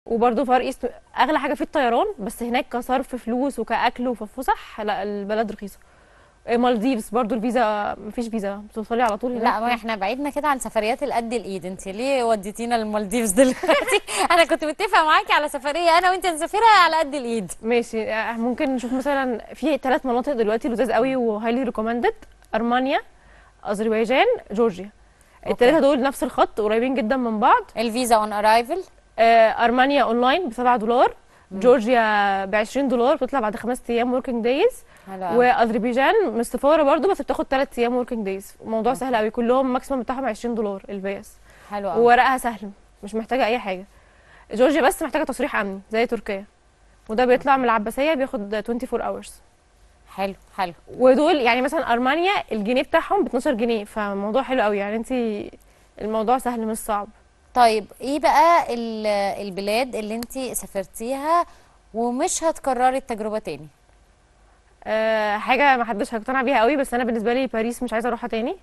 وبرضه فار ايست اغلى حاجه فيه الطيران بس هناك كصرف فلوس وكاكل وفسح لا البلد رخيصه إيه، مالديفز برضه الفيزا مفيش فيزا بتوصلي على طول هناك لا ما احنا بعيدنا كده عن سفريات القد الايد انت ليه وديتينا المالديفز دلوقتي انا كنت متفقه معاكي على سفريه انا وانت نسافرها على قد الايد ماشي آه، ممكن نشوف مثلا في ثلاث مناطق دلوقتي لذاذ قوي وهايلي ريكومندد ارمينيا اذربيجان جورجيا الثلاثه دول نفس الخط قريبين جدا من بعض الفيزا اون ارايفل آه، ارمينيا اونلاين ب 7 دولار جورجيا ب 20 دولار بتطلع بعد خمس ايام وركينج دايز واذربيجان مستفاره برضو بس بتاخد 3 ايام وركينج دايز الموضوع سهل قوي كلهم ماكسيمم بتاعهم 20 دولار الفيز حلو قوي وورقها سهل مش محتاجه اي حاجه جورجيا بس محتاجه تصريح امني زي تركيا وده بيطلع من العباسيه بياخد 24 اورز حلو حلو ودول يعني مثلا ارمينيا الجنيه بتاعهم ب 12 جنيه فالموضوع حلو قوي يعني انت الموضوع سهل مش صعب طيب ايه بقى ال- البلاد اللي انت سافرتيها ومش هتكرري التجربه تاني أه حاجه ما حدش هيقتنع بيها قوي بس انا بالنسبه لي باريس مش عايزه اروحها تاني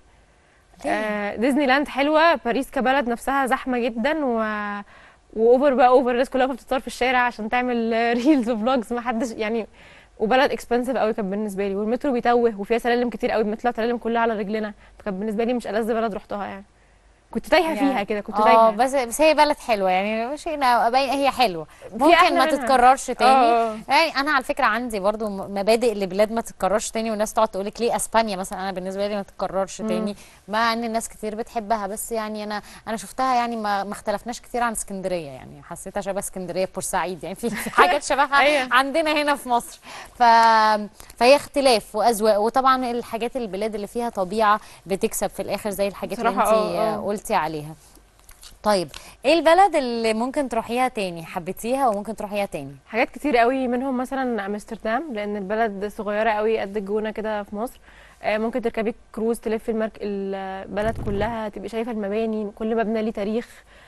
أه ديزني لاند حلوه باريس كبلد نفسها زحمه جدا و واوفر بقى اوفر الناس كلها بتتصور في الشارع عشان تعمل ريلز وفلوجز ما حدش يعني وبلد اكسبنسيف قوي كان بالنسبه لي والمترو بيتوه وفيها سلالم كتير قوي بنطلع سلالم كلها على رجلنا فكان بالنسبه لي مش ألذ بلد رحتها يعني كنت تايهه فيها كده كنت اه تايهه بس بس هي بلد حلوه يعني مش هنا باين هي حلوه ممكن أحلى ما منها. تتكررش تاني اه يعني انا على فكره عندي برضو م- مبادئ لبلاد ما تتكررش تاني والناس تقعد تقول لك ليه اسبانيا مثلا انا بالنسبه لي ما تتكررش تاني مع ان الناس كتير بتحبها بس يعني انا انا شفتها يعني ما, ما اختلفناش كتير عن اسكندريه يعني حسيتها شبه اسكندريه بورسعيد يعني في في حاجات شبهها أيوة. عندنا هنا في مصر ف... فهي اختلاف واذواق وطبعا الحاجات البلاد اللي فيها طبيعه بتكسب في الاخر زي الحاجات اللي انت بصراحة اه، اه. قلتي عليها طيب ايه البلد اللي ممكن تروحيها تاني حبيتيها وممكن تروحيها تاني حاجات كتير قوي منهم مثلا امستردام لان البلد صغيره قوي قد الجونه كده في مصر آه، ممكن تركبي كروز تلف المرك البلد كلها تبقي شايفه المباني كل مبنى ليه تاريخ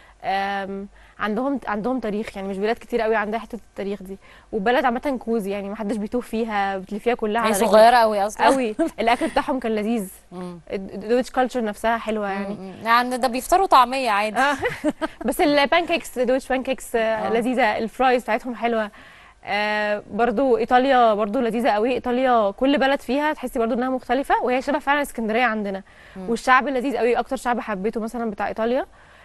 آم، عندهم عندهم تاريخ يعني مش بلاد كتير قوي عندها حته التاريخ دي وبلد عامه كوزي يعني ما حدش بيتوه فيها بتلفيها كلها هي على رجلك. صغيره قوي اصلا قوي الاكل بتاعهم كان لذيذ مم. الدويتش كلتشر نفسها حلوه يعني مم. يعني ده بيفطروا طعميه عادي آه. بس البانكيكس دويتش بانكيكس آه. لذيذه الفرايز بتاعتهم حلوه آه برضو ايطاليا برضو لذيذه قوي ايطاليا كل بلد فيها تحسي برضو انها مختلفه وهي شبه فعلا اسكندريه عندنا والشعب لذيذ قوي اكتر شعب حبيته مثلا بتاع ايطاليا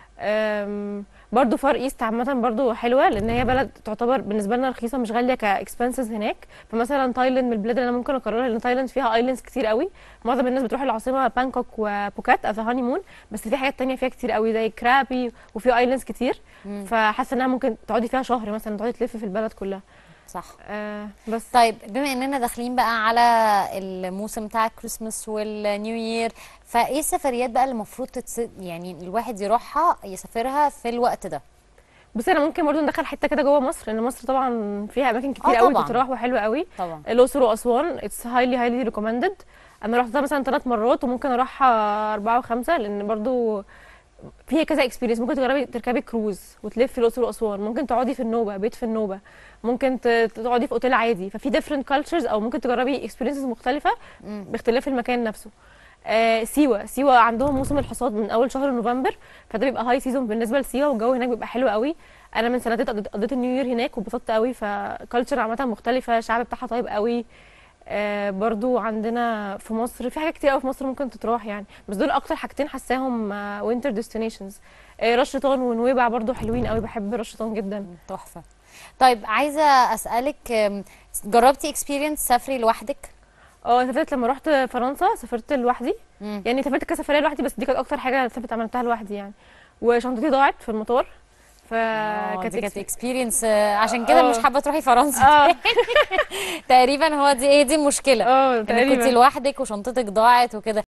آم، برضو فار ايست عامه برضو حلوه لان هي بلد تعتبر بالنسبه لنا رخيصه مش غاليه كاكسبنسز هناك فمثلا تايلاند من البلاد اللي انا ممكن اكررها لان تايلاند فيها ايلاندز كتير قوي معظم الناس بتروح العاصمه بانكوك وبوكات از هاني مون بس في حاجات تانية فيها كتير قوي زي كرابي وفي ايلاندز كتير فحاسه انها ممكن تقعدي فيها شهر مثلا تقعدي تلفي في البلد كلها صح آه بس طيب بما اننا داخلين بقى على الموسم بتاع الكريسماس والنيو يير فايه السفريات بقى اللي المفروض تتس... يعني الواحد يروحها يسافرها في الوقت ده بس انا ممكن برضو ندخل حته كده جوه مصر لان مصر طبعا فيها اماكن كتير آه قوي طبعاً. تتراح وحلوه قوي طبعا الاقصر واسوان اتس هايلي هايلي ريكومندد انا رحتها مثلا ثلاث مرات وممكن اروحها اربعه وخمسه لان برضو فيها كذا اكسبيرينس ممكن تجربي تركبي كروز وتلفي الاقصر واسوان ممكن تقعدي في النوبه بيت في النوبه ممكن ت- تقعدي في اوتيل عادي ففي ديفرنت كالتشرز او ممكن تجربي اكسبيرينسز مختلفه مم. باختلاف المكان نفسه آه سيوه سيوه عندهم موسم الحصاد من اول شهر نوفمبر فده بيبقى هاي سيزون بالنسبه لسيوه والجو هناك بيبقى حلو قوي انا من سنتين قضيت قضيت النيو يير هناك واتبسطت قوي فكالتشر عامه مختلفه الشعب بتاعها طيب قوي آه برضو عندنا في مصر في حاجات كتير قوي في مصر ممكن تتراح يعني بس دول اكتر حاجتين حاساهم وينتر ديستنيشنز آه رش شيطان ونويبع برضو حلوين قوي بحب رش شيطان جدا تحفه طيب عايزه اسالك أم، جربتي اكسبيرينس سفري لوحدك اه سافرت لما رحت فرنسا سافرت لوحدي مم. يعني سافرت كسفريه لوحدي بس دي كانت اكتر حاجه سافرت عملتها لوحدي يعني وشنطتي ضاعت في المطار آه، فكانت دي كانت إكس- اكسبيرينس عشان كده آه. مش حابه تروحي فرنسا اه تقريبا هو دي هي دي المشكله اه انك كنت تقريبا لوحدك وشنطتك ضاعت وكده